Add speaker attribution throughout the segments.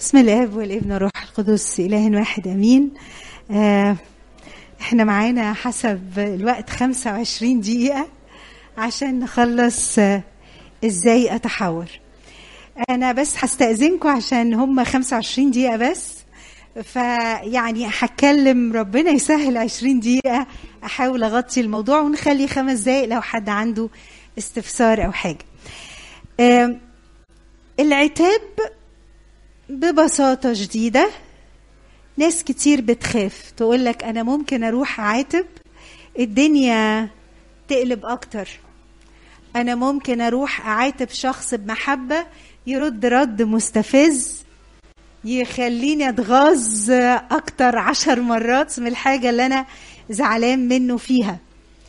Speaker 1: بسم الاب والابن والروح القدس اله واحد امين آه احنا معانا حسب الوقت 25 دقيقه عشان نخلص آه ازاي اتحور انا بس هستاذنكم عشان هم 25 دقيقه بس فيعني هتكلم ربنا يسهل 20 دقيقه احاول اغطي الموضوع ونخلي خمس دقايق لو حد عنده استفسار او حاجه آه العتاب ببساطة شديدة ناس كتير بتخاف تقول لك أنا ممكن أروح أعاتب الدنيا تقلب أكتر أنا ممكن أروح أعاتب شخص بمحبة يرد رد مستفز يخليني أتغاظ أكتر عشر مرات من الحاجة اللي أنا زعلان منه فيها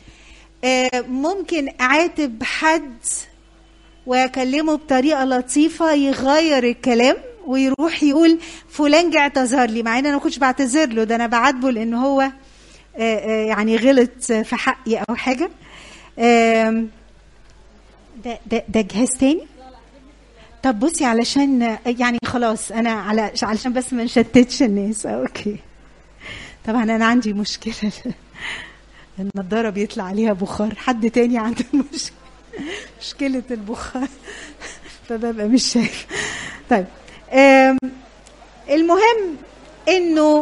Speaker 1: ممكن أعاتب حد واكلمه بطريقه لطيفه يغير الكلام ويروح يقول فلان جه اعتذر لي مع ان انا ما كنتش بعتذر له ده انا بعاتبه لان هو يعني غلط في حقي او حاجه ده ده ده جهاز تاني طب بصي علشان يعني خلاص انا على علشان بس ما نشتتش الناس اوكي طبعا انا عندي مشكله النضاره بيطلع عليها بخار حد تاني عنده مشكله مشكلة البخار فببقى مش شايف طيب المهم انه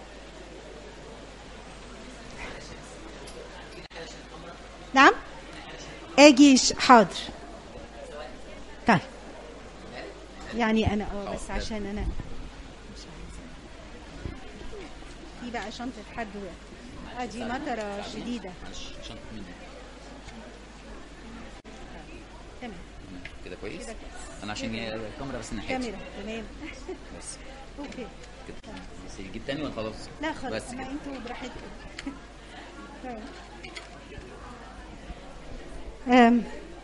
Speaker 1: نعم اجيش حاضر طيب يعني انا اه بس عشان انا مش عايزه في بقى شنطه حد اه دي مطره شديده تمام
Speaker 2: كده كويس انا عشان الكاميرا بس ناحيتي
Speaker 1: كاميرا تمام
Speaker 2: بس
Speaker 1: اوكي
Speaker 2: كده بس يجيب تاني ولا خلاص
Speaker 1: لا خلاص
Speaker 2: بس
Speaker 1: ما
Speaker 2: كده
Speaker 1: انتوا براحتكم أم.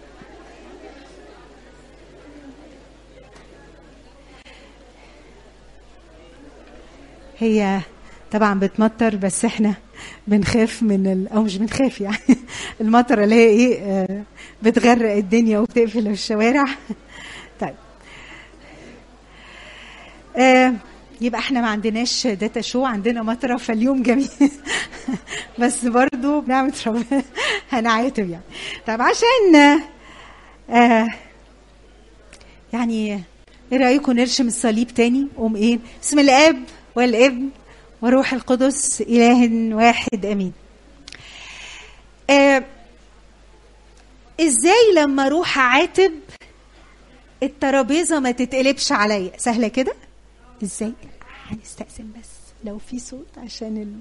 Speaker 1: هي طبعا بتمطر بس احنا بنخاف من ال... او مش بنخاف يعني المطره اللي هي ايه آه، بتغرق الدنيا وبتقفل الشوارع طيب آه، يبقى احنا ما عندناش داتا شو عندنا مطره فاليوم جميل بس برضو بنعمة ربنا هنعاتب يعني طب عشان آه يعني ايه رايكم نرشم الصليب تاني قوم ايه بسم الاب والابن وروح القدس اله واحد امين آه ازاي لما اروح اعاتب الترابيزه ما تتقلبش عليا سهله كده ازاي هنستأذن بس لو في صوت عشان ال...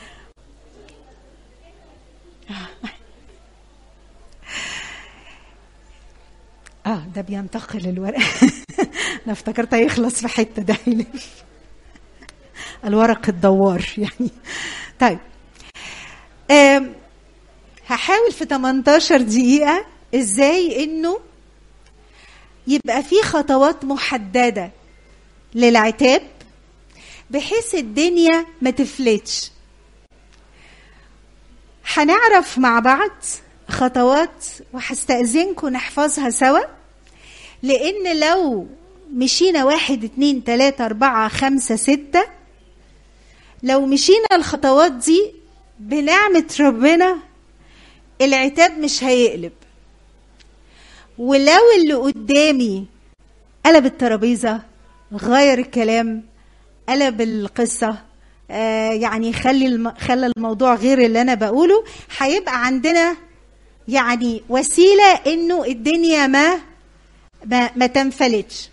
Speaker 1: اه ده بينتقل الورق انا افتكرت هيخلص في حته ده هيلف الورق الدوار يعني طيب آم، هحاول في 18 دقيقة ازاي انه يبقى في خطوات محددة للعتاب بحيث الدنيا ما تفلتش هنعرف مع بعض خطوات وهستأذنكم نحفظها سوا لأن لو مشينا واحد اتنين تلاتة أربعة خمسة ستة لو مشينا الخطوات دي بنعمة ربنا العتاب مش هيقلب ولو اللي قدامي قلب الترابيزة غير الكلام قلب القصة آه يعني خلي الم... خلى الموضوع غير اللي أنا بقوله هيبقى عندنا يعني وسيلة إنه الدنيا ما ما, ما تنفلتش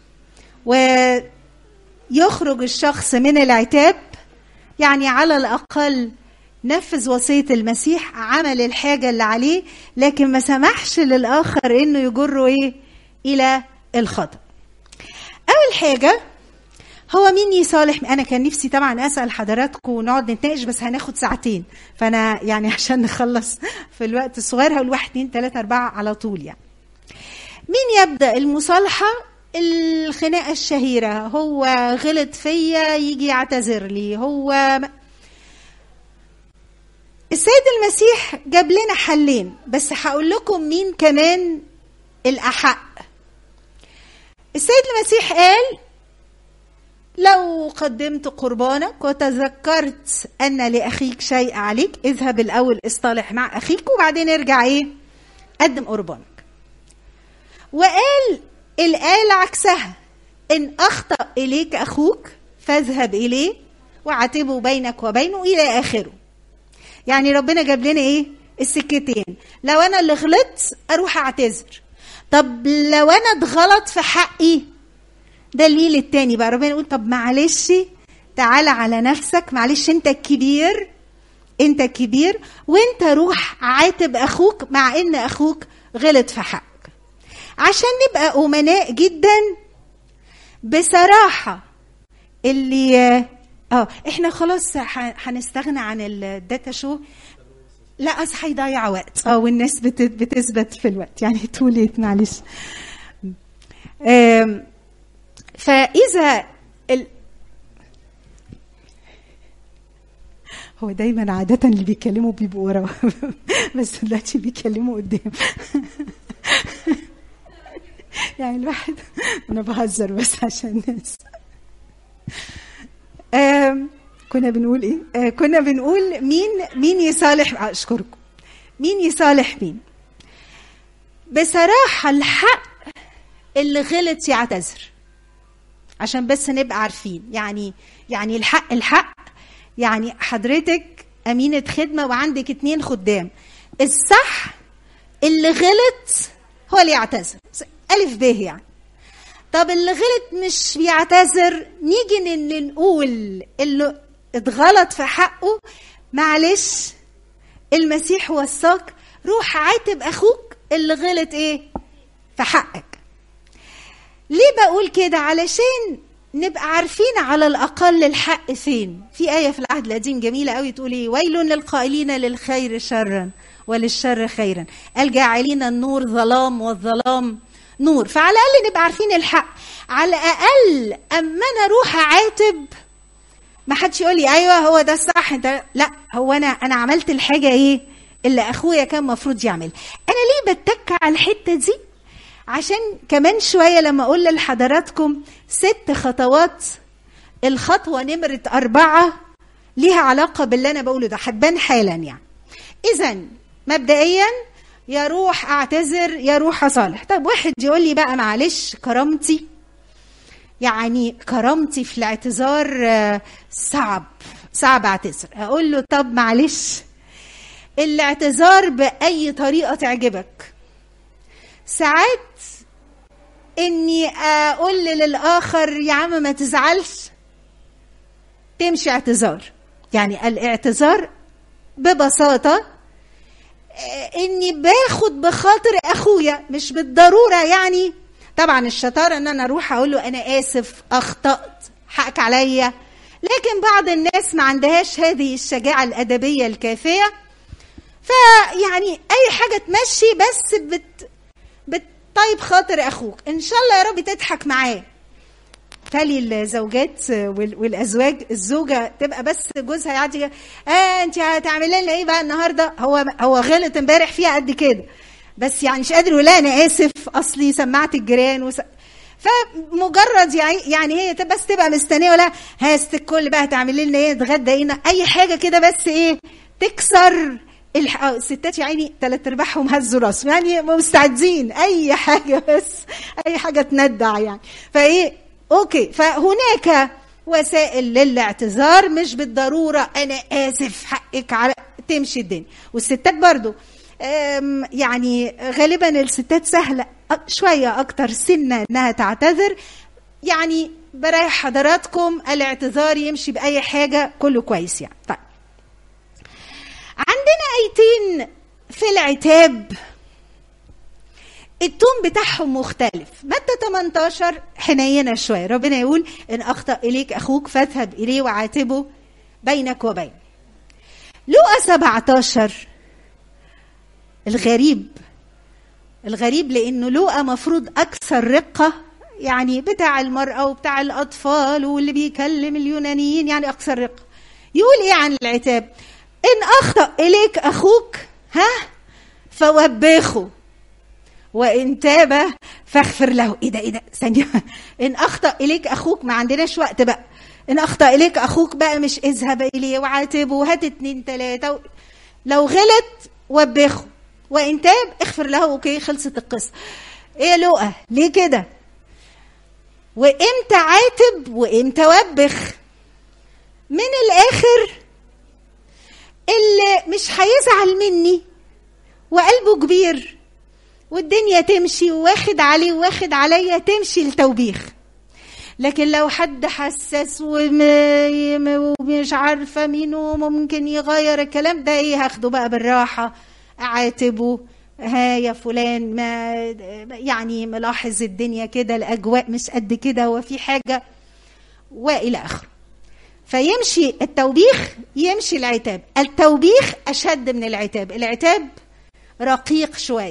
Speaker 1: ويخرج الشخص من العتاب يعني على الأقل نفذ وصية المسيح عمل الحاجة اللي عليه لكن ما سمحش للآخر إنه يجره إيه إلى الخطأ أول حاجة هو مين يصالح أنا كان نفسي طبعا أسأل حضراتكم ونقعد نتناقش بس هناخد ساعتين فأنا يعني عشان نخلص في الوقت الصغير هقول واحد اتنين تلاتة أربعة على طول يعني مين يبدأ المصالحة الخناقة الشهيرة هو غلط فيا يجي يعتذر لي هو السيد المسيح جاب لنا حلين بس هقول لكم مين كمان الأحق السيد المسيح قال لو قدمت قربانك وتذكرت أن لأخيك شيء عليك اذهب الأول اصطلح مع أخيك وبعدين ارجع إيه قدم قربانك وقال الآية عكسها إن أخطأ إليك أخوك فاذهب إليه وعاتبه بينك وبينه إلى آخره يعني ربنا جاب لنا إيه السكتين لو أنا اللي غلطت أروح أعتذر طب لو أنا اتغلط في حقي دليل التاني بقى ربنا يقول طب معلش تعالى على نفسك معلش انت الكبير انت الكبير وانت روح عاتب اخوك مع ان اخوك غلط في حقك عشان نبقى امناء جدا بصراحه اللي اه احنا خلاص هنستغنى عن الداتا شو لا اصل هيضيع وقت اه والناس بتثبت في الوقت يعني توليت معلش فاذا ال... هو دايما عادة اللي بيتكلموا بيبقوا ورا بس دلوقتي بيتكلموا قدام يعني الواحد انا بهزر بس عشان الناس كنا بنقول ايه آه كنا بنقول مين مين يصالح اشكركم مين يصالح مين بصراحة الحق اللي غلط يعتذر عشان بس نبقى عارفين يعني يعني الحق الحق يعني حضرتك أمينة خدمة وعندك اتنين خدام الصح اللي غلط هو اللي يعتذر ألف ب يعني طب اللي غلط مش بيعتذر نيجي اللي نقول اللي اتغلط في حقه معلش المسيح وصاك روح عاتب اخوك اللي غلط ايه في حقك ليه بقول كده علشان نبقى عارفين على الاقل الحق فين في ايه في العهد القديم جميله قوي تقول ايه ويل للقائلين للخير شرا وللشر خيرا الجاعلين النور ظلام والظلام نور فعلى الاقل نبقى عارفين الحق على الاقل اما انا اروح اعاتب ما حدش يقول لي ايوه هو ده الصح انت لا هو انا انا عملت الحاجه ايه اللي اخويا كان المفروض يعمل انا ليه بتك على الحته دي عشان كمان شويه لما اقول لحضراتكم ست خطوات الخطوه نمره اربعه ليها علاقه باللي انا بقوله ده هتبان حالا يعني اذا مبدئيا يا روح اعتذر يا روح اصالح طب واحد يقول لي بقى معلش كرامتي يعني كرامتي في الاعتذار صعب صعب اعتذر اقول له طب معلش الاعتذار باي طريقه تعجبك ساعات اني اقول للاخر يا عم ما تزعلش تمشي اعتذار يعني الاعتذار ببساطه اني باخد بخاطر اخويا مش بالضروره يعني طبعا الشطاره ان انا اروح اقول له انا اسف اخطات حقك عليا لكن بعض الناس ما عندهاش هذه الشجاعه الادبيه الكافيه فيعني اي حاجه تمشي بس بت بتطيب خاطر اخوك ان شاء الله يا رب تضحك معاه تالي الزوجات والازواج الزوجه تبقى بس جوزها يعدي اه انت هتعملي لنا ايه بقى النهارده هو هو غلط امبارح فيها قد كده بس يعني مش قادر يقول انا اسف اصلي سمعت الجيران وس... فمجرد يعني يعني هي بس تبقى مستنيه ولا هاست الكل بقى هتعملي لنا ايه نتغدى ايه اي حاجه كده بس ايه تكسر الح... الستات يا عيني ثلاث ارباعهم هزوا راسهم يعني مستعدين اي حاجه بس اي حاجه تندع يعني فايه اوكي فهناك وسائل للاعتذار مش بالضروره انا اسف حقك على تمشي الدنيا والستات برضو يعني غالبا الستات سهله شويه اكتر سنه انها تعتذر يعني بريح حضراتكم الاعتذار يمشي باي حاجه كله كويس يعني طيب عندنا ايتين في العتاب التون بتاعهم مختلف متى 18 حنينه شويه ربنا يقول ان اخطا اليك اخوك فاذهب اليه وعاتبه بينك وبين لوقا 17 الغريب الغريب لانه لوقا مفروض اكثر رقه يعني بتاع المراه وبتاع الاطفال واللي بيكلم اليونانيين يعني اكثر رقه يقول ايه عن العتاب ان اخطا اليك اخوك ها فوبخه وان تاب فاغفر له ايه ده ايه ده ثانيه ان اخطا اليك اخوك ما عندناش وقت بقى ان اخطا اليك اخوك بقى مش اذهب اليه وعاتبه وهات اتنين تلاته و... لو غلط وبخه وان تاب اغفر له اوكي خلصت القصه ايه يا لؤى ليه كده وامتى عاتب وامتى وبخ من الاخر اللي مش هيزعل مني وقلبه كبير والدنيا تمشي وواخد عليه وواخد عليا تمشي التوبيخ لكن لو حد حساس وم- ومش عارفه مين وممكن يغير الكلام ده ايه هاخده بقى بالراحه اعاتبه ها يا فلان ما يعني ملاحظ الدنيا كده الاجواء مش قد كده وفي حاجه والى اخره فيمشي التوبيخ يمشي العتاب التوبيخ اشد من العتاب العتاب رقيق شويه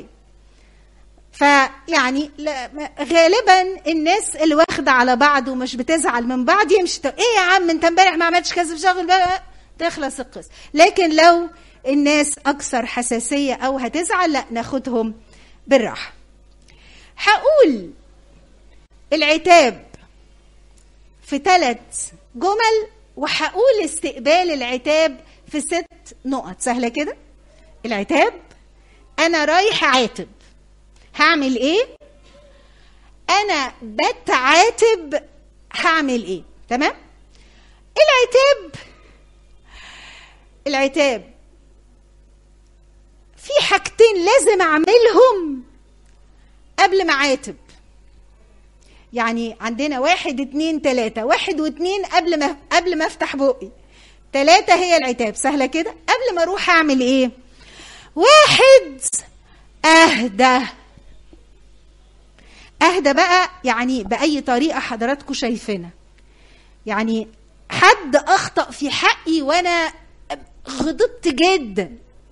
Speaker 1: فيعني لا- غالبا الناس اللي واخده على بعض ومش بتزعل من بعض يمشي طب ايه يا عم انت امبارح ما عملتش كذا في شغل بقى تخلص القصه لكن لو الناس اكثر حساسيه او هتزعل لا ناخدهم بالراحه هقول العتاب في ثلاث جمل وهقول استقبال العتاب في ست نقط سهله كده العتاب انا رايح اعاتب هعمل ايه انا بتعاتب هعمل ايه تمام العتاب العتاب في حاجتين لازم اعملهم قبل ما اعاتب يعني عندنا واحد اتنين تلاتة واحد واتنين قبل ما قبل ما افتح بقي تلاتة هي العتاب سهلة كده قبل ما اروح اعمل ايه واحد اهدى اهدى بقى يعني باي طريقه حضراتكم شايفينها يعني حد اخطا في حقي وانا غضبت جدا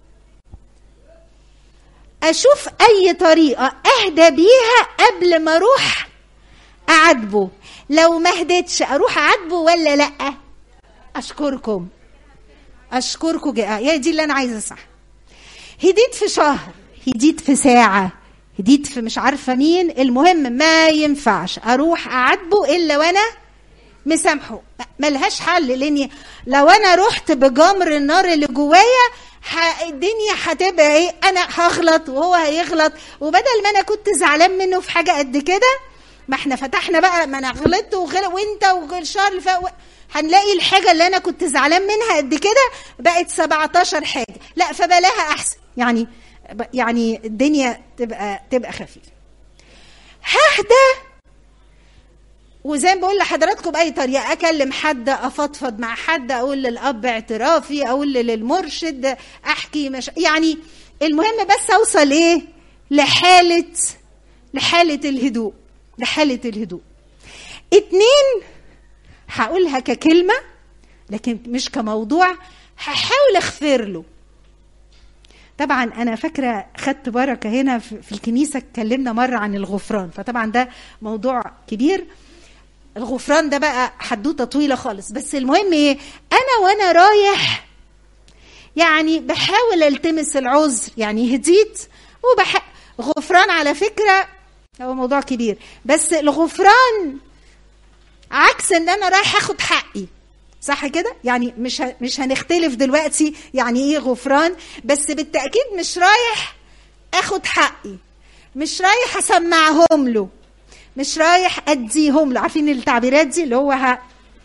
Speaker 1: اشوف اي طريقه اهدى بيها قبل ما اروح اعاتبه لو ما هديتش اروح اعاتبه ولا لا اشكركم اشكركم جا هي دي اللي انا عايزه صح هديت في شهر هديت في ساعه هديت في مش عارفه مين المهم ما ينفعش اروح اعاتبه الا وانا مسامحه ملهاش حل لاني لو انا رحت بجمر النار اللي جوايا ح- الدنيا هتبقى ايه انا هغلط وهو هيغلط وبدل ما انا كنت زعلان منه في حاجه قد كده ما احنا فتحنا بقى ما انا غلطت وغلط وانت والشهر اللي فات هنلاقي الحاجه اللي انا كنت زعلان منها قد كده بقت 17 حاجه لا فبلاها احسن يعني يعني الدنيا تبقى تبقى خفيفه ههدى وزي ما بقول لحضراتكم باي طريقه اكلم حد افضفض مع حد اقول للاب اعترافي اقول للمرشد احكي مش يعني المهم بس اوصل ايه لحاله لحاله الهدوء لحاله الهدوء اتنين هقولها ككلمه لكن مش كموضوع هحاول اغفر له طبعا انا فاكره خدت بركه هنا في في الكنيسه اتكلمنا مره عن الغفران فطبعا ده موضوع كبير الغفران ده بقى حدوته طويله خالص بس المهم ايه انا وانا رايح يعني بحاول التمس العذر يعني هديت وبح غفران على فكره هو موضوع كبير بس الغفران عكس ان انا رايح اخد حقي صح كده يعني مش ه... مش هنختلف دلوقتي يعني ايه غفران بس بالتاكيد مش رايح اخد حقي مش رايح اسمعهم له مش رايح اديهم له عارفين التعبيرات دي اللي هو ه...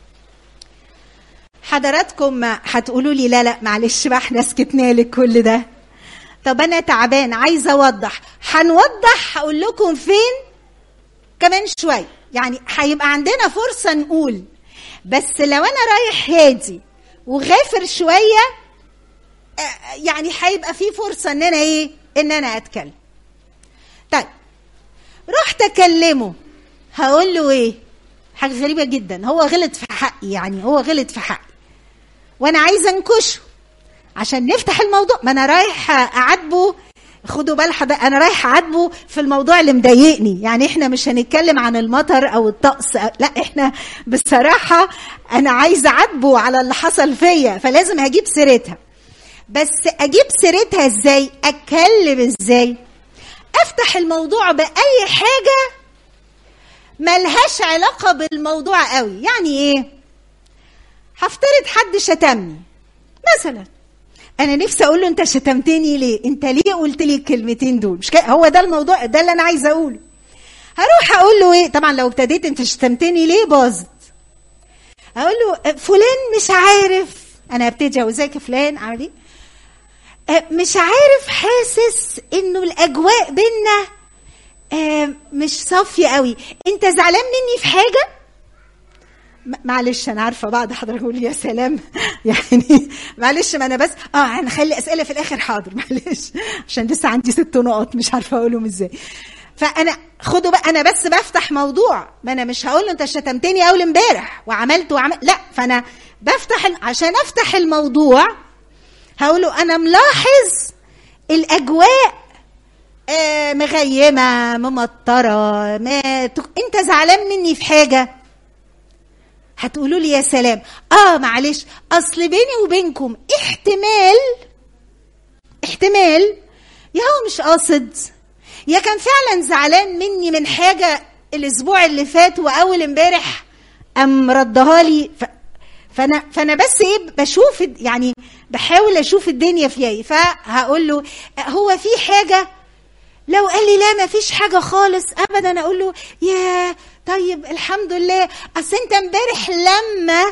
Speaker 1: حضراتكم هتقولوا لي لا لا معلش بقى احنا سكتنا لك كل ده طب انا تعبان عايزه اوضح هنوضح هقول لكم فين كمان شويه يعني هيبقى عندنا فرصه نقول بس لو انا رايح هادي وغافر شويه آه، يعني هيبقى في فرصه ان انا ايه ان انا اتكلم طيب رحت اكلمه هقول له ايه حاجه غريبه جدا هو غلط في حقي يعني هو غلط في حقي وانا عايزه انكشه عشان نفتح الموضوع ما انا رايح اعاتبه خدوا بال حضرتك انا رايح اعاتبه في الموضوع اللي مضايقني يعني احنا مش هنتكلم عن المطر او الطقس لا احنا بصراحه انا عايزه اعاتبه على اللي حصل فيا فلازم هجيب سيرتها بس اجيب سيرتها ازاي اتكلم ازاي افتح الموضوع باي حاجه ملهاش علاقه بالموضوع قوي يعني ايه هفترض حد شتمني مثلا انا نفسي اقول له انت شتمتني ليه انت ليه قلت لي الكلمتين دول مش كده هو ده الموضوع ده اللي انا عايزه اقوله هروح اقول له ايه طبعا لو ابتديت انت شتمتني ليه باظت اقول له فلان مش عارف انا ابتدي ازيك يا فلان عامل ايه أه، مش عارف حاسس انه الاجواء بينا أه، مش صافيه قوي انت زعلان مني في حاجه م- معلش انا عارفه بعض حضرتك يقول يا سلام يعني معلش ما انا بس اه هنخلي اسئله في الاخر حاضر معلش عشان لسه عندي ست نقط مش عارفه اقولهم ازاي فانا خدوا بقى انا بس بفتح موضوع ما انا مش هقول له انت شتمتني اول امبارح وعملت وعمل لا فانا بفتح ال- عشان افتح الموضوع هقول له انا ملاحظ الاجواء آه، مغيمه ممطره ما تك... انت زعلان مني في حاجه هتقولوا لي يا سلام اه معلش اصل بيني وبينكم احتمال احتمال يا هو مش قاصد يا كان فعلا زعلان مني من حاجه الاسبوع اللي فات واول امبارح ام ردها لي ف... فانا فانا بس ايه بشوف الد- يعني بحاول اشوف الدنيا فيها ايه فهقول له هو في حاجه لو قال لي لا ما فيش حاجه خالص ابدا اقول له يا طيب الحمد لله اصل انت امبارح لما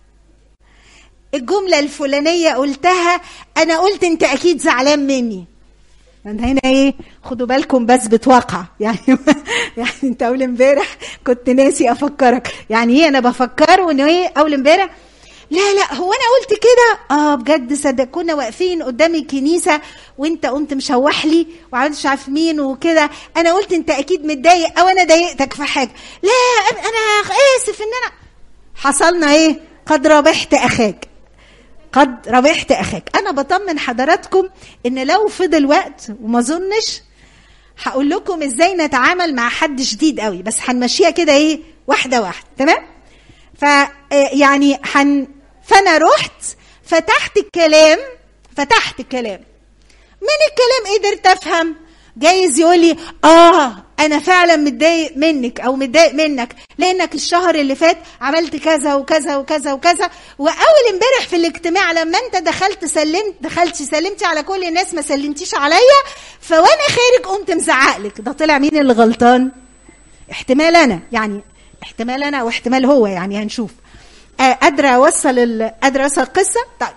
Speaker 1: الجمله الفلانيه قلتها انا قلت انت اكيد زعلان مني انا هنا ايه خدوا بالكم بس بتوقع يعني يعني انت اول امبارح كنت ناسي افكرك يعني ايه انا بفكره انه ايه اول امبارح لا لا هو انا قلت كده اه بجد صدق كنا واقفين قدام الكنيسه وانت قمت مشوح لي وعملت مش عارف مين وكده انا قلت انت اكيد متضايق او انا ضايقتك في حاجه لا أب- انا اسف ان انا حصلنا ايه قد ربحت اخاك قد ربحت اخاك انا بطمن حضراتكم ان لو فضل وقت وما اظنش هقول لكم ازاي نتعامل مع حد شديد قوي بس هنمشيها كده ايه واحده واحده تمام ف آه، يعني حن فانا رحت فتحت الكلام فتحت الكلام من الكلام قدرت افهم جايز يقول لي اه انا فعلا متضايق منك او متضايق منك لانك الشهر اللي فات عملت كذا وكذا وكذا وكذا واول امبارح في الاجتماع لما انت دخلت سلمت دخلتي سلمتي على كل الناس ما سلمتيش عليا فوانا خارج قمت مزعق لك ده طلع مين اللي غلطان احتمال انا يعني احتمال انا واحتمال هو يعني هنشوف آه، قادره اوصل ال- قادره اوصل القصه طيب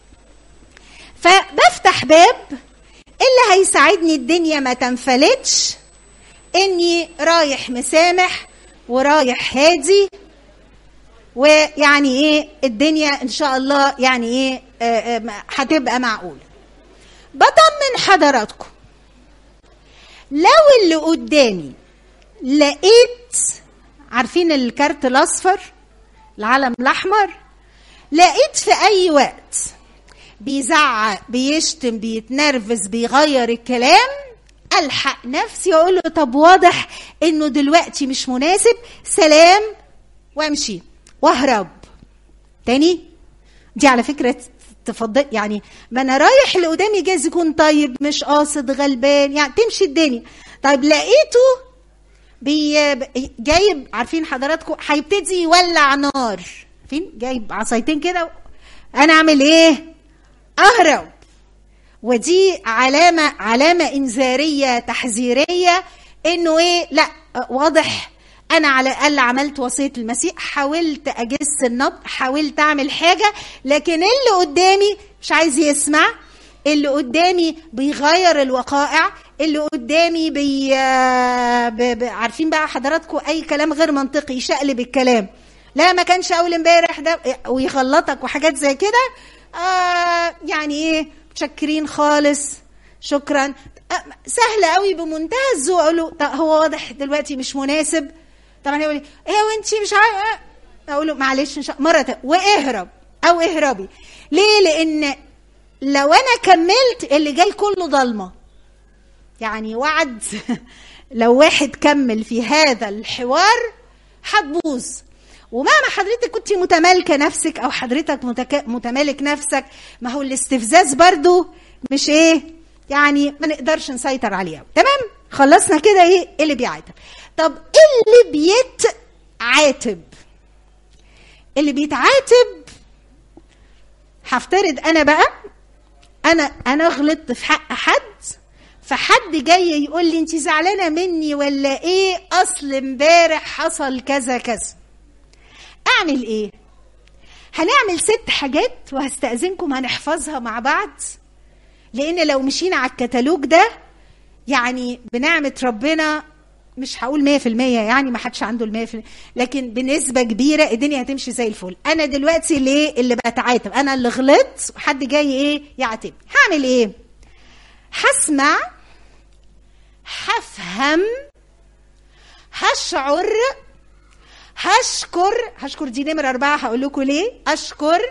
Speaker 1: فبفتح باب اللي هيساعدني الدنيا ما تنفلتش اني رايح مسامح ورايح هادي ويعني ايه الدنيا ان شاء الله يعني ايه آه، آه، هتبقى معقوله بطمن حضراتكم لو اللي قدامي لقيت عارفين الكارت الاصفر العلم الاحمر لقيت في اي وقت بيزعق بيشتم بيتنرفز بيغير الكلام الحق نفسي واقول له طب واضح انه دلوقتي مش مناسب سلام وامشي واهرب تاني دي على فكره تفضل يعني ما انا رايح اللي قدامي جايز يكون طيب مش قاصد غلبان يعني تمشي الدنيا طيب لقيته بي جايب عارفين حضراتكم هيبتدي يولع نار فين جايب عصايتين كده انا اعمل ايه اهرب ودي علامه علامه انذاريه تحذيريه انه ايه لا واضح انا على الاقل عملت وصيه المسيح حاولت اجس النبض حاولت اعمل حاجه لكن اللي قدامي مش عايز يسمع اللي قدامي بيغير الوقائع اللي قدامي بي... ب... ب... عارفين بقى حضراتكم اي كلام غير منطقي يشقلب الكلام لا ما كانش اول امبارح ده ويغلطك وحاجات زي كده آه يعني ايه متشكرين خالص شكرا آه سهله قوي بمنتهى الذوق اقول له طب هو واضح دلوقتي مش مناسب طبعا يقول لي ايه وانت مش عارف اقول له معلش إن شاء مره تانية واهرب او اهربي ليه لان لو انا كملت اللي جاي كله ضلمه يعني وعد لو واحد كمل في هذا الحوار هتبوظ ومهما حضرتك كنت متمالكة نفسك أو حضرتك متك... متمالك نفسك ما هو الاستفزاز برضو مش إيه يعني ما نقدرش نسيطر عليه تمام خلصنا كده ايه اللي بيعاتب طب إيه اللي بيتعاتب اللي بيتعاتب هفترض انا بقى انا انا غلطت في حق حد فحد جاي يقول لي انت زعلانه مني ولا ايه اصل امبارح حصل كذا كذا اعمل ايه هنعمل ست حاجات وهستأذنكم هنحفظها مع بعض لان لو مشينا على الكتالوج ده يعني بنعمة ربنا مش هقول 100% يعني ما حدش عنده ال 100% لكن بنسبة كبيرة الدنيا هتمشي زي الفل انا دلوقتي ليه اللي بتعاتب انا اللي غلطت وحد جاي ايه يعاتب هعمل ايه هسمع هفهم هشعر هشكر هشكر دي نمرة أربعة هقول لكم ليه أشكر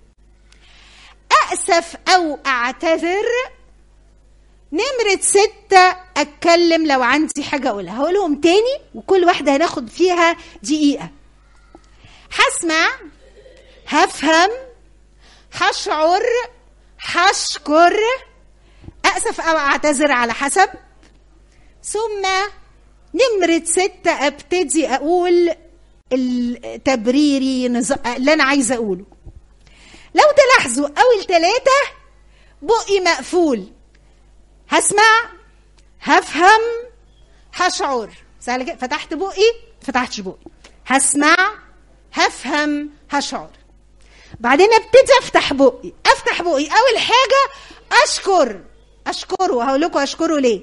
Speaker 1: أأسف أو أعتذر نمرة ستة أتكلم لو عندي حاجة أقولها هقولهم تاني وكل واحدة هناخد فيها دقيقة هسمع هفهم هشعر هشكر أأسف أو أعتذر على حسب ثم نمرة ستة أبتدي أقول التبريري اللي أنا عايزة أقوله لو تلاحظوا أول ثلاثة بقي مقفول هسمع هفهم هشعر سهل كده فتحت بقي فتحتش بقي هسمع هفهم هشعر بعدين ابتدي افتح بقي افتح بقي اول حاجه اشكر اشكره هقول لكم اشكره ليه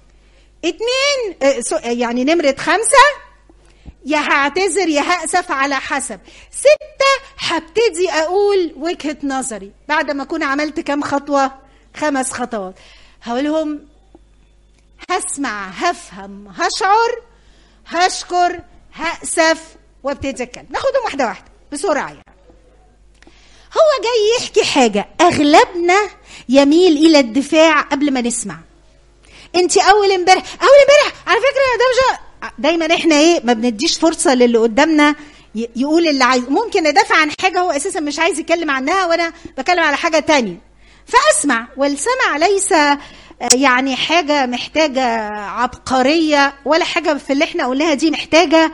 Speaker 1: اتنين يعني نمرة خمسة يا هعتذر يا هأسف على حسب ستة هبتدي أقول وجهة نظري بعد ما أكون عملت كام خطوة خمس خطوات هقولهم هسمع هفهم هشعر هشكر هأسف وابتدي أتكلم ناخدهم واحدة واحدة بسرعة يعني هو جاي يحكي حاجة أغلبنا يميل إلى الدفاع قبل ما نسمع انت اول امبارح اول امبارح على فكره يا دوجه دايما احنا ايه ما بنديش فرصه للي قدامنا يقول اللي عايز ممكن ادافع عن حاجه هو اساسا مش عايز يتكلم عنها وانا بتكلم على حاجه تانية فاسمع والسمع ليس يعني حاجه محتاجه عبقريه ولا حاجه في اللي احنا قلناها دي محتاجه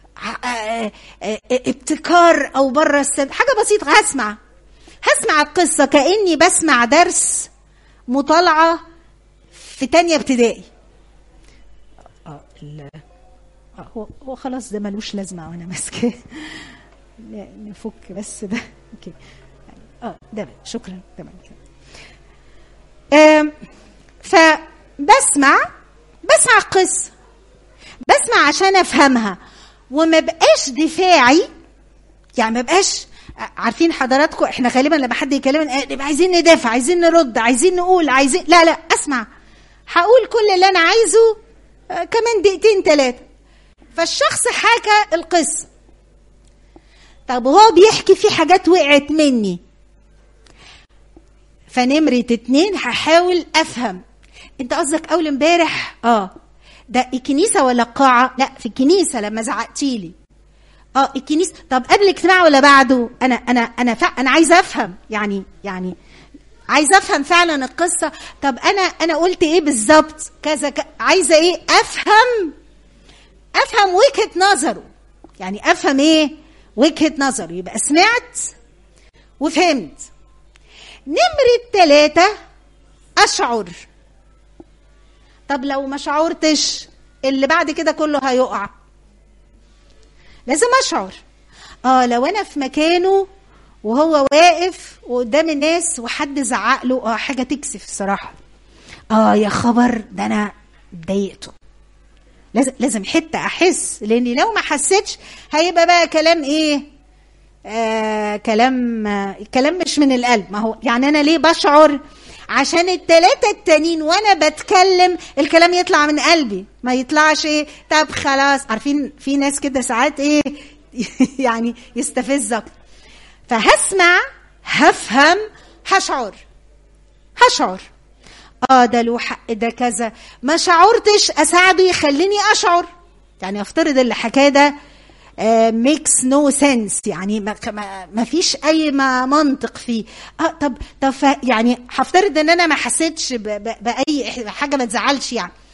Speaker 1: ابتكار او بره السد حاجه بسيطه هسمع هسمع القصه كاني بسمع درس مطالعه في تانية ابتدائي اه اه هو هو خلاص ده ملوش لازمه وانا ماسكه نفك بس ده اوكي اه ده شكرا تمام كده فبسمع بسمع القصه بسمع عشان افهمها وما بقاش دفاعي يعني ما بقاش عارفين حضراتكم احنا غالبا لما حد يكلمنا نبقى عايزين ندافع عايزين نرد عايزين نقول عايزين لا لا اسمع هقول كل اللي انا عايزه آه كمان دقيقتين ثلاثه فالشخص حكى القصه طب وهو بيحكي في حاجات وقعت مني فنمرة اتنين هحاول افهم انت قصدك اول امبارح اه ده الكنيسة ولا القاعة لا في الكنيسة لما زعقتيلي اه الكنيسة طب قبل الاجتماع ولا بعده انا انا انا فا... انا عايزه افهم يعني يعني عايزه افهم فعلا القصه طب انا انا قلت ايه بالظبط كذا ك... عايزه ايه افهم افهم وجهه نظره يعني افهم ايه وجهه نظره يبقى سمعت وفهمت نمرة ثلاثة أشعر طب لو ما شعرتش اللي بعد كده كله هيقع لازم أشعر اه لو أنا في مكانه وهو واقف وقدام الناس وحد زعق له اه حاجه تكسف الصراحه اه يا خبر ده انا ضايقته لازم لازم حته احس لاني لو ما حسيتش هيبقى بقى كلام ايه آه كلام آه كلام مش من القلب ما هو يعني انا ليه بشعر عشان التلاتة التانيين وانا بتكلم الكلام يطلع من قلبي ما يطلعش ايه طب خلاص عارفين في ناس كده ساعات ايه يعني يستفزك فهسمع هفهم هشعر هشعر اه ده له حق ده كذا ما شعرتش اساعده يخليني اشعر يعني افترض اللي حكاه ده ميكس نو سنس يعني ما, ما, ما فيش اي ما منطق فيه اه طب طب يعني هفترض ان انا ما حسيتش ب ب باي حاجه ما تزعلش يعني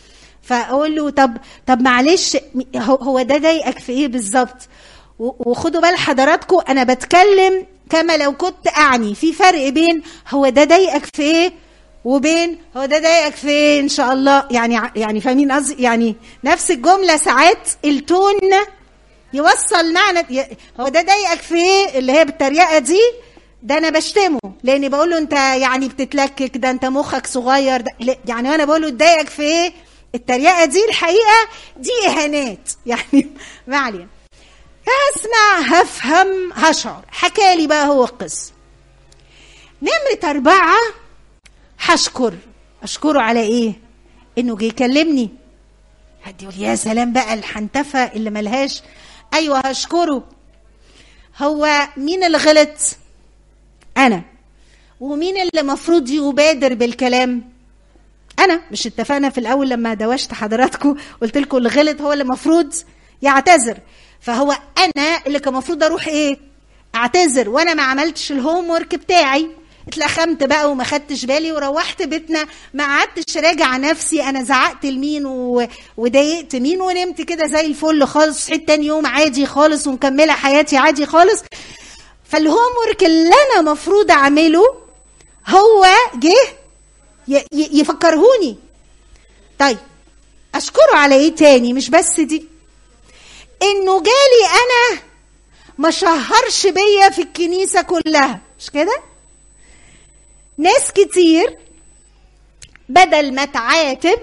Speaker 1: فاقول له طب طب معلش هو هو ده ضايقك في ايه بالظبط و- وخدوا بال حضراتكم انا بتكلم كما لو كنت اعني في فرق بين هو ده ضايقك في ايه وبين هو ده ضايقك في ايه ان شاء الله يعني ع- يعني فاهمين قصدي يعني نفس الجمله ساعات التون يوصل معنى ي- هو ده ضايقك في ايه اللي هي بالتريقه دي ده انا بشتمه لاني بقول له انت يعني بتتلكك ده انت مخك صغير ده لا، يعني انا بقول له ضايقك في ايه التريقه دي الحقيقه دي اهانات يعني ما علينا هسمع هفهم هشعر حكالي بقى هو القصه نمرة أربعة هشكر أشكره على إيه؟ إنه جه يكلمني حد يقول يا سلام بقى الحنتفة اللي ملهاش أيوه هشكره هو مين اللي غلط؟ أنا ومين اللي المفروض يبادر بالكلام؟ أنا مش اتفقنا في الأول لما دوشت حضراتكم قلت لكم اللي غلط هو اللي المفروض يعتذر فهو أنا اللي كان المفروض أروح إيه؟ أعتذر وأنا ما عملتش الهوم ورك بتاعي اتلخمت بقى وما خدتش بالي وروحت بيتنا ما قعدتش راجع نفسي انا زعقت لمين و... وضايقت مين ونمت كده زي الفل خالص صحيت تاني يوم عادي خالص ومكمله حياتي عادي خالص فالهوم ورك اللي انا مفروض اعمله هو جه ي... ي... يفكرهوني طيب اشكره على ايه تاني مش بس دي انه جالي انا ما شهرش بيا في الكنيسه كلها مش كده ناس كتير بدل ما تعاتب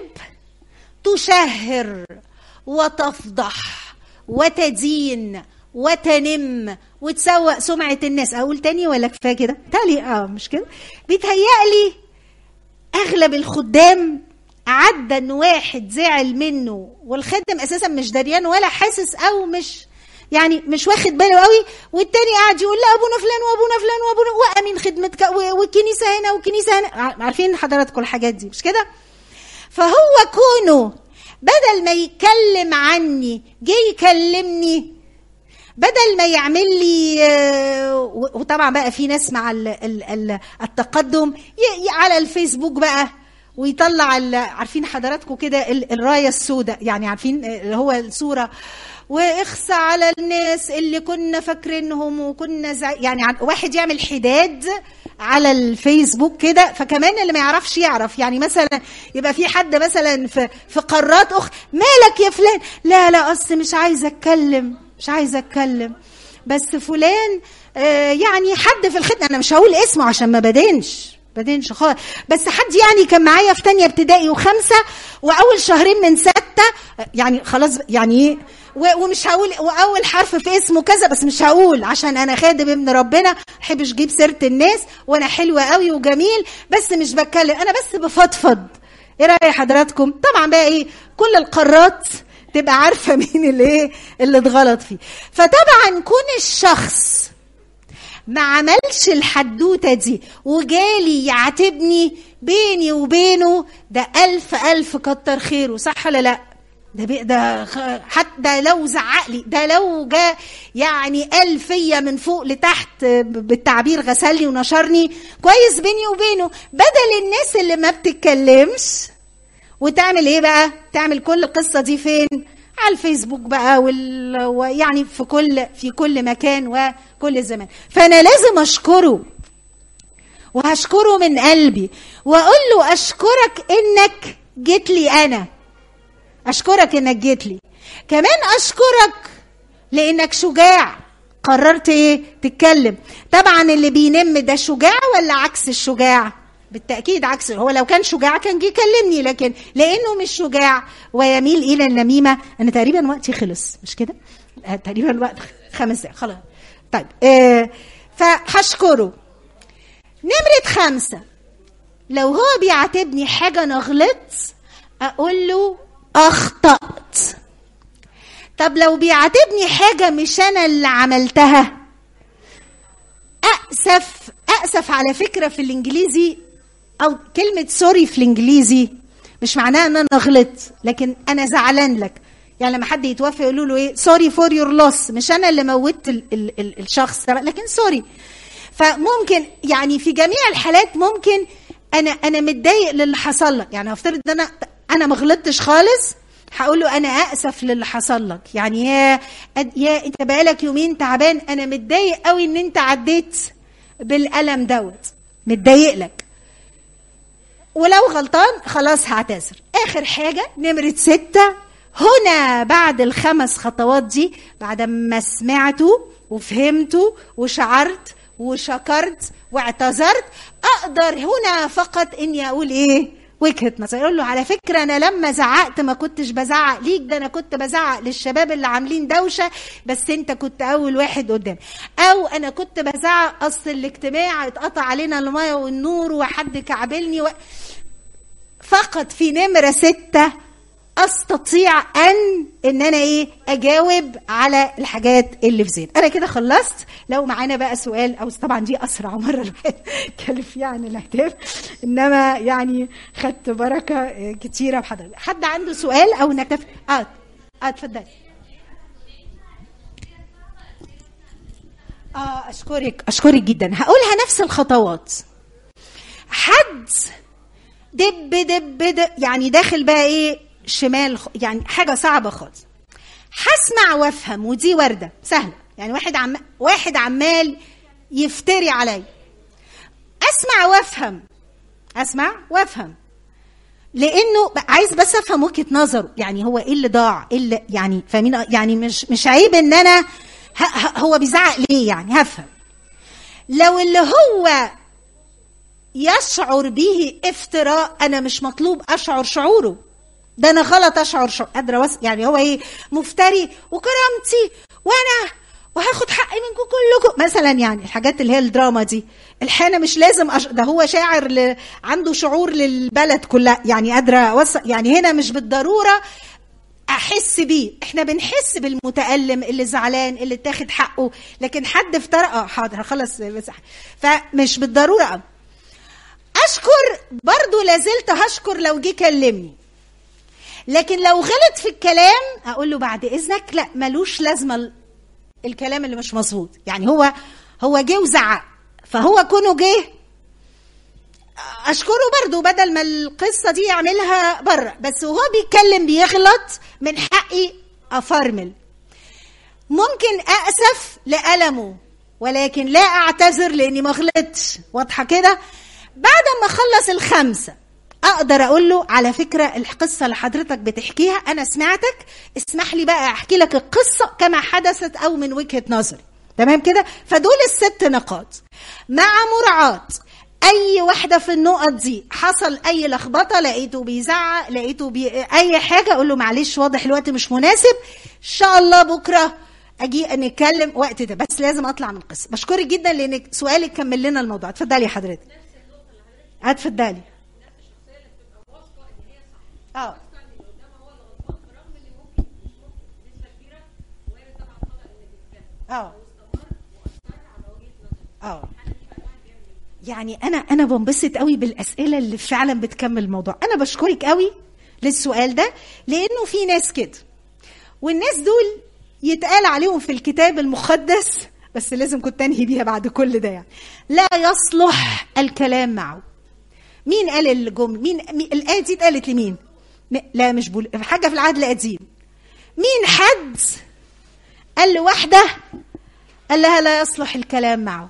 Speaker 1: تشهر وتفضح وتدين وتنم وتسوق سمعة الناس أقول تاني ولا كفاية كده؟ تالي اه مش كده؟ بيتهيألي أغلب الخدام عدى إن واحد زعل منه والخادم أساسا مش دريان ولا حاسس أو مش يعني مش واخد باله قوي والتاني قاعد يقول لا ابونا فلان وابونا فلان وابونا وامين خدمتك و- والكنيسه هنا والكنيسه هنا ع- عارفين حضراتكم الحاجات دي مش كده؟ فهو كونه بدل ما يتكلم عني جه يكلمني بدل ما يعمل لي آه، و- وطبعا بقى في ناس مع ال- ال- ال- التقدم ي- ي- على الفيسبوك بقى ويطلع ال- عارفين حضراتكم كده ال- الرايه السوداء يعني عارفين آه، اللي هو الصوره واخصى على الناس اللي كنا فاكرينهم وكنا زي يعني عن- واحد يعمل حداد على الفيسبوك كده فكمان اللي ما يعرفش يعرف يعني مثلا يبقى في حد مثلا في في قارات اخرى مالك يا فلان لا لا اصل مش عايزه اتكلم مش عايزه اتكلم بس فلان آه يعني حد في الخدمه انا مش هقول اسمه عشان ما بدينش بدينش خالص بس حد يعني كان معايا في تانية ابتدائي وخمسة وأول شهرين من ستة آه، يعني خلاص يعني ايه و- ومش هقول واول حرف في اسمه كذا بس مش هقول عشان انا خادم ابن ربنا احبش اجيب سيره الناس وانا حلوه قوي وجميل بس مش بتكلم انا بس بفضفض ايه راي حضراتكم طبعا بقى ايه كل القارات تبقى عارفه مين اللي ايه اللي اتغلط فيه فطبعا كون الشخص ما عملش الحدوته دي وجالي يعاتبني بيني وبينه ده الف الف كتر خيره صح ولا لا ده بي ده خ- حتى لو زعق لي ده لو جاء يعني قال فيا من فوق لتحت ب- بالتعبير غسلني ونشرني كويس بيني وبينه بدل الناس اللي ما بتتكلمش وتعمل ايه بقى تعمل كل القصه دي فين على الفيسبوك بقى وال... ويعني في كل في كل مكان وكل زمان فانا لازم اشكره وهشكره من قلبي واقول له اشكرك انك جيت لي انا اشكرك انك جيت لي كمان اشكرك لانك شجاع قررت ايه تتكلم طبعا اللي بينم ده شجاع ولا عكس الشجاع بالتاكيد عكس هو لو كان شجاع كان جه يكلمني لكن لانه مش شجاع ويميل الى النميمه انا تقريبا وقتي خلص مش كده آه، تقريبا الوقت خمس دقايق خلاص طيب آه فهشكره نمرة خمسة لو هو بيعاتبني حاجة أنا غلطت أقول له أخطأت طب لو بيعاتبني حاجة مش أنا اللي عملتها أأسف أأسف على فكرة في الإنجليزي أو كلمة سوري في الإنجليزي مش معناها إن أنا غلطت لكن أنا زعلان لك يعني لما حد يتوفى يقولوا له ايه سوري فور يور لوس مش انا اللي موتت ال ال ال الشخص ده لكن سوري فممكن يعني في جميع الحالات ممكن انا انا متضايق للي حصل لك يعني افترض ان انا انا ما غلطتش خالص هقول له انا اسف للي حصل لك يعني يا يا انت بقالك يومين تعبان انا متضايق قوي ان انت عديت بالالم دوت متضايق لك ولو غلطان خلاص هعتذر اخر حاجه نمره ستة هنا بعد الخمس خطوات دي بعد ما سمعته وفهمته وشعرت وشكرت واعتذرت اقدر هنا فقط اني اقول ايه وجهه نظر يقول له على فكره انا لما زعقت ما كنتش بزعق ليك ده انا كنت بزعق للشباب اللي عاملين دوشه بس انت كنت اول واحد قدام او انا كنت بزعق اصل الاجتماع اتقطع علينا الميه والنور وحد كعبلني و... فقط في نمره سته استطيع ان ان انا ايه اجاوب على الحاجات اللي في ذهني انا كده خلصت لو معانا بقى سؤال او طبعا دي اسرع مره الواحد اتكلم فيها عن الاهداف انما يعني خدت بركه كتيره بحضرتك حد عنده سؤال او نكتفي اه اه اتفضلي اه اشكرك اشكرك جدا هقولها نفس الخطوات حد دب دب دب يعني داخل بقى ايه شمال يعني حاجه صعبه خالص هسمع وافهم ودي ورده سهله يعني واحد عم واحد عمال يفتري عليا اسمع وافهم اسمع وافهم لانه عايز بس افهم وجهه نظره يعني هو ايه اللي ضاع ايه اللي يعني فاهمين يعني مش مش عيب ان انا هو بيزعق ليه يعني هفهم لو اللي هو يشعر به افتراء انا مش مطلوب اشعر شعوره ده انا غلط اشعر شعور قادره وس... يعني هو ايه مفتري وكرامتي وانا وهاخد حقي منكم كلكم مثلا يعني الحاجات اللي هي الدراما دي الحانه مش لازم أش... ده هو شاعر ل... عنده شعور للبلد كلها يعني قادره وص... يعني هنا مش بالضروره احس بيه احنا بنحس بالمتالم اللي زعلان اللي اتاخد حقه لكن حد افترى اه حاضر هخلص بس فمش بالضروره اشكر برضو لازلت هشكر لو جه كلمني لكن لو غلط في الكلام اقول له بعد اذنك لا ملوش لازمه الكلام اللي مش مظبوط يعني هو هو جه وزعق فهو كونه جه اشكره برضو بدل ما القصه دي يعملها بره بس وهو بيتكلم بيغلط من حقي افرمل ممكن اسف لالمه ولكن لا اعتذر لاني ما غلطتش واضحه كده بعد ما اخلص الخمسه اقدر اقول له على فكره القصه اللي حضرتك بتحكيها انا سمعتك اسمح لي بقى احكي لك القصه كما حدثت او من وجهه نظري تمام كده فدول الست نقاط مع مراعاه اي واحده في النقط دي حصل اي لخبطه لقيته بيزعق لقيته بي... اي حاجه اقول له معلش واضح الوقت مش مناسب ان شاء الله بكره اجي نتكلم وقت ده بس لازم اطلع من القصه بشكرك جدا لانك سؤالك كمل لنا الموضوع اتفضلي يا حضرتك اتفضلي اه اه اه يعني انا انا بنبسط قوي بالاسئله اللي فعلا بتكمل الموضوع انا بشكرك قوي للسؤال ده لانه في ناس كده والناس دول يتقال عليهم في الكتاب المقدس بس لازم كنت انهي بيها بعد كل ده يعني لا يصلح الكلام معه مين قال الجمله مين, مين الايه دي اتقالت لمين لا مش بول حاجه في العهد القديم مين حد قال لواحده قال لها لا يصلح الكلام معه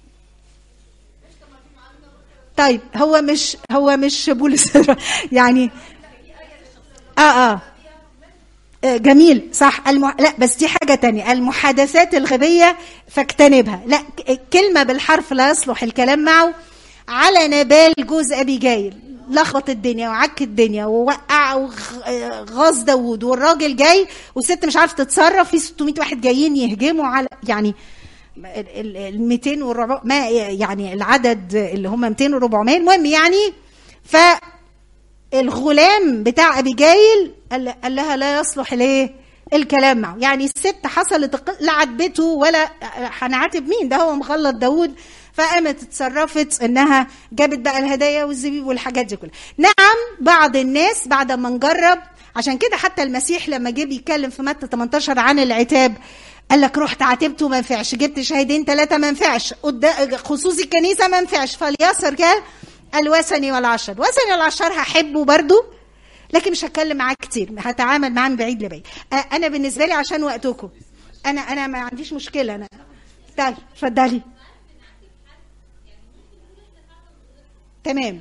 Speaker 1: طيب هو مش هو مش بولس يعني اه اه جميل صح المح... لا بس دي حاجة تانية المحادثات الغبية فاجتنبها لا كلمة بالحرف لا يصلح الكلام معه على نبال جوز أبي جايل لخبط الدنيا وعك الدنيا ووقع وغاظ داوود والراجل جاي والست مش عارفه تتصرف في 600 واحد جايين يهجموا على يعني ال 200 وال ما يعني العدد اللي هم 200 و 400 المهم يعني ف الغلام بتاع ابي جايل قال لها لا يصلح ليه الكلام معه يعني الست حصلت لا عاتبته ولا هنعاتب مين ده هو مغلط داوود فقامت اتصرفت انها جابت بقى الهدايا والزبيب والحاجات دي كلها نعم بعض الناس بعد ما نجرب عشان كده حتى المسيح لما جه بيتكلم في متى 18 عن العتاب قال لك رحت عاتبته ما ينفعش جبت شاهدين ثلاثه ما ينفعش خصوص الكنيسه ما ينفعش فليسر كده الوثني والعشر وثني والعشر هحبه برضو لكن مش هتكلم معاه كتير هتعامل معاه من بعيد لبعيد آه، انا بالنسبه لي عشان وقتكم انا انا ما عنديش مشكله انا تعالي اتفضلي تمام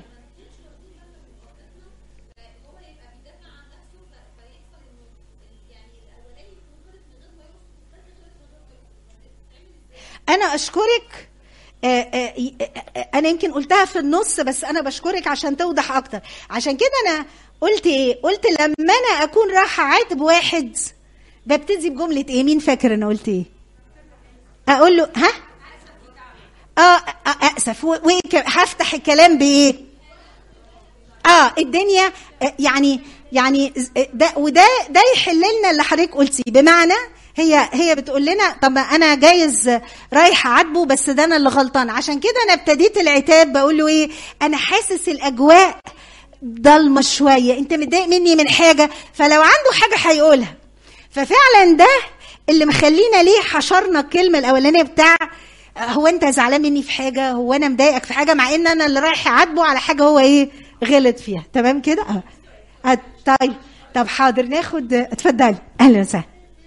Speaker 1: انا اشكرك آه، آه، آه، انا يمكن قلتها في النص بس انا بشكرك عشان توضح اكتر عشان كده انا قلت ايه قلت لما انا اكون رايحه اعاتب واحد ببتدي بجمله ايه مين فاكر انا قلت ايه اقول له ها اه آه، اسف و- وإيه ك- هفتح الكلام بايه اه الدنيا آه، يعني يعني ز- آه، ده وده ده يحل لنا اللي حضرتك قلتيه بمعنى هي هي بتقول لنا طب ما انا جايز رايحه اعاتبه بس ده انا اللي غلطان عشان كده انا ابتديت العتاب بقول له ايه انا حاسس الاجواء ضلمه شويه انت متضايق مني من حاجه فلو عنده حاجه هيقولها ففعلا ده اللي مخلينا ليه حشرنا الكلمه الاولانيه بتاع هو انت زعلان مني في حاجه هو انا مضايقك في حاجه مع ان انا اللي رايح اعاتبه على حاجه هو ايه غلط فيها تمام كده اه آه، طيب طب حاضر ناخد اتفضلي اهلا وسهلا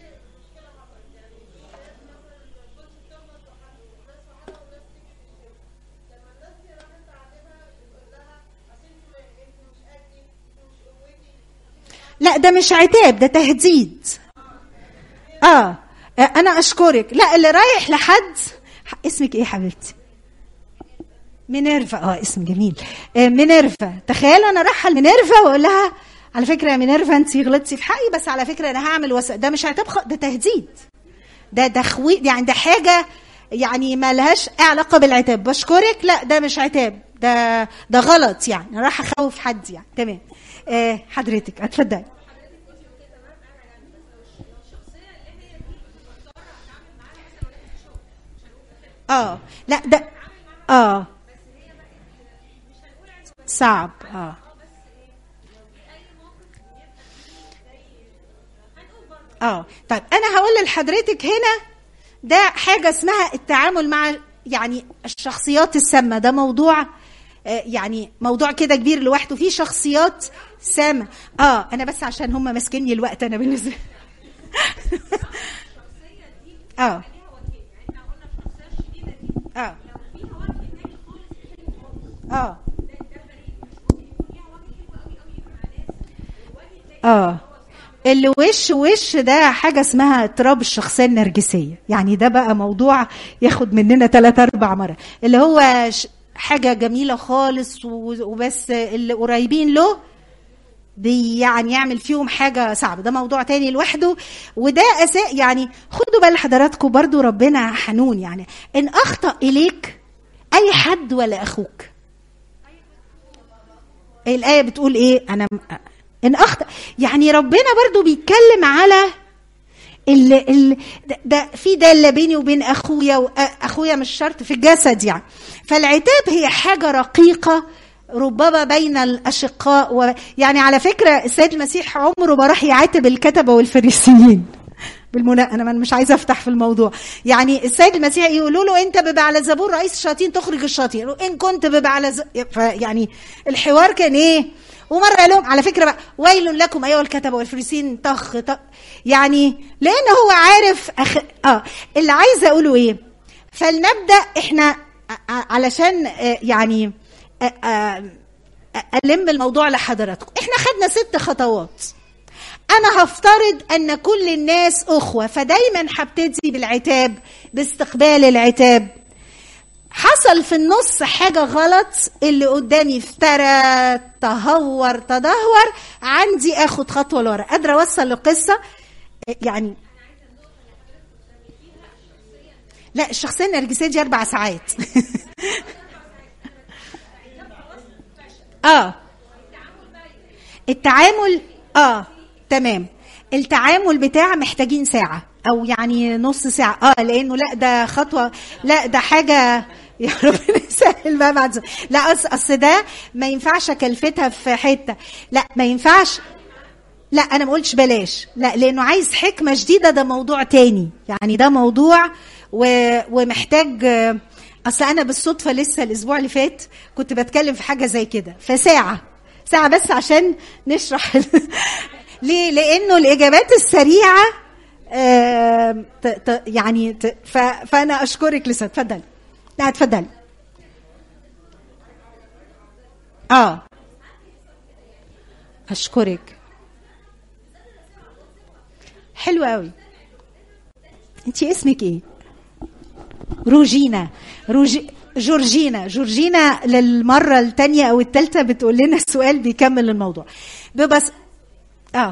Speaker 1: لا ده مش عتاب ده تهديد اه انا اشكرك لا اللي رايح لحد اسمك ايه حبيبتي مينيرفا اه اسم جميل آه، مينيرفا تخيلوا انا رايحه لمينيرفا واقول لها على فكره يا مينيرفا انت غلطتي في حقي بس على فكره انا هعمل وس... ده مش عتاب خ... ده تهديد ده ده خوي يعني ده حاجه يعني ما لهاش علاقه بالعتاب بشكرك لا ده مش عتاب ده ده غلط يعني أنا راح اخوف حد يعني تمام آه حضرتك اتفضلي اه لا ده اه صعب اه اه طيب انا هقول لحضرتك هنا ده حاجه اسمها التعامل مع يعني الشخصيات السامه ده موضوع آه، يعني موضوع كده كبير لوحده فيه شخصيات سامه اه انا بس عشان هم ماسكيني الوقت انا بالنسبه اه اه اه اه اللي وش وش ده حاجة اسمها اضطراب الشخصية النرجسية يعني ده بقى موضوع ياخد مننا ثلاث أربع مرة اللي هو ش- حاجة جميلة خالص و- وبس اللي قريبين له بي يعني يعمل فيهم حاجة صعبة ده موضوع تاني لوحده وده أساء يعني خدوا بال حضراتكم برضو ربنا حنون يعني إن أخطأ إليك أي حد ولا أخوك الآية بتقول إيه أنا م- إن أخطأ يعني ربنا برضو بيتكلم على ال ال ده- ده في دالة بيني وبين أخويا وأخويا مش شرط في الجسد يعني فالعتاب هي حاجة رقيقة ربما بين الأشقاء و يعني على فكرة السيد المسيح عمره ما راح يعاتب الكتبة والفريسيين بالمنا انا مش عايزه افتح في الموضوع يعني السيد المسيح يقولوا له انت ببعلزبور رئيس الشياطين تخرج الشياطين يقولوا ان كنت ببعلز يعني الحوار كان ايه ومره قال لهم على فكره بقى ويل لكم ايها الكتبه والفريسين طخ طخ يعني لان هو عارف أخ... اه اللي عايزه اقوله ايه فلنبدا احنا ع- علشان آه، يعني آه، آه، ألم الموضوع لحضراتكم احنا خدنا ست خطوات انا هفترض ان كل الناس اخوه فدايما هبتدي بالعتاب باستقبال العتاب حصل في النص حاجه غلط اللي قدامي افترى تهور تدهور عندي اخد خطوه لورا قادره اوصل القصه يعني لا الشخصيه النرجسيه دي اربع ساعات اه التعامل اه تمام التعامل بتاع محتاجين ساعة أو يعني نص ساعة اه لأنه لا ده خطوة لا ده حاجة يا ربنا يسهل بقى بعد لا أصل أصل ده ما ينفعش أكلفتها في حتة لا ما ينفعش لا انا ما قلتش بلاش لا لانه عايز حكمه جديده ده موضوع تاني يعني ده موضوع و... ومحتاج اصل انا بالصدفه لسه الاسبوع اللي فات كنت بتكلم في حاجه زي كده فساعه ساعة بس عشان نشرح ليه؟ لأنه الإجابات السريعة آه ت ت يعني ت ف فأنا أشكرك لسه اتفضلي لا اتفضلي اه أشكرك حلو قوي انت اسمك ايه روجينا روجي جورجينا جورجينا للمرة الثانية أو الثالثة بتقول لنا سؤال بيكمل الموضوع بس اه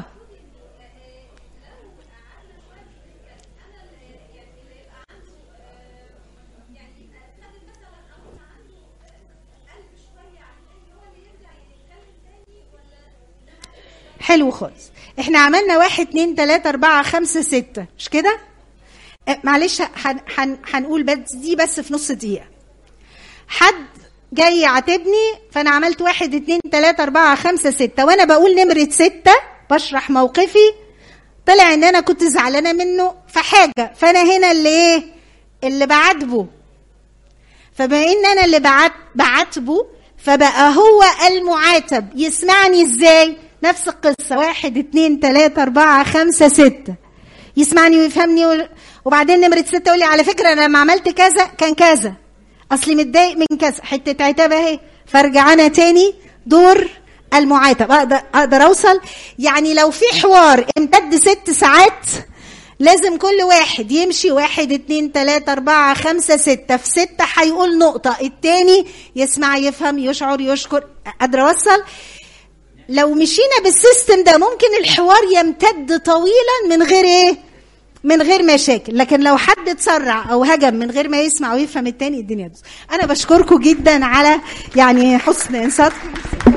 Speaker 1: حلو خالص احنا عملنا واحد اتنين تلاتة اربعة خمسة ستة مش كده اه معلش هن هن هنقول بس دي بس في نص دقيقة حد جاي يعاتبني فانا عملت واحد اتنين تلاتة اربعة خمسة ستة وانا بقول نمرة ستة بشرح موقفي طلع ان انا كنت زعلانة منه في حاجة فانا هنا اللي ايه اللي بعاتبه فبما ان انا اللي بعت بعاتبه فبقى هو المعاتب يسمعني ازاي نفس القصة واحد اتنين تلاتة اربعة خمسة ستة يسمعني ويفهمني وبعدين نمرة ستة يقول لي على فكرة أنا لما عملت كذا كان كذا أصلي متضايق من كذا حتة عتاب أهي فارجع أنا تاني دور المعاتب أقدر, أقدر أوصل يعني لو في حوار امتد ست ساعات لازم كل واحد يمشي واحد اتنين تلاتة أربعة خمسة ستة في ستة هيقول نقطة التاني يسمع يفهم يشعر يشكر قادرة أوصل لو مشينا بالسيستم ده ممكن الحوار يمتد طويلا من غير ايه من غير مشاكل لكن لو حد اتسرع او هجم من غير ما يسمع ويفهم التاني الدنيا دوس انا بشكركم جدا على يعني حسن انصاتكم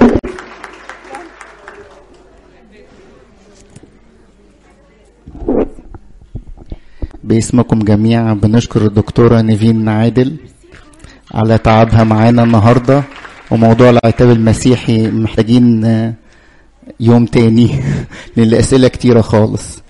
Speaker 3: باسمكم جميعا بنشكر الدكتورة نيفين عادل على تعبها معانا النهاردة وموضوع العتاب المسيحي محتاجين يوم تاني لان الاسئله كتيره خالص